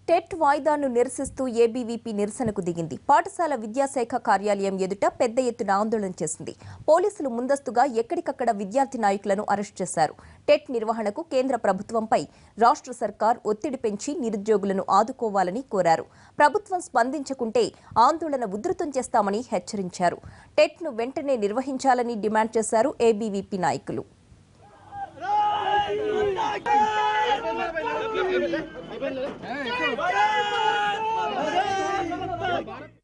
TET వాయిదాను నిరసిస్తూ ABVP నిరసనకు దిగింది పాఠశాల విద్యాశాఖ కార్యాలయం ఎదుట పెద్ద ఎత్తున ఆందోళన చేసింది పోలీసులు ముందస్తుగా ఎక్కడికక్కడ విద్యార్థి నాయకులను అరెస్ట్ చేశారు టెట్ నిర్వహణకు కేంద్ర ప్రభుత్వంపై రాష్ట్ర సర్కార్ ఒత్తిడి పెంచి నిరుద్యోగులను ఆదుకోవాలని కోరారు ప్రభుత్వం స్పందించకుంటే ఆందోళన ఉధృతం చేస్తామని హెచ్చరించారు టెట్ను వెంటనే నిర్వహించాలని డిమాండ్ చేశారు ఏబీవీపీ నాయకులు భారత్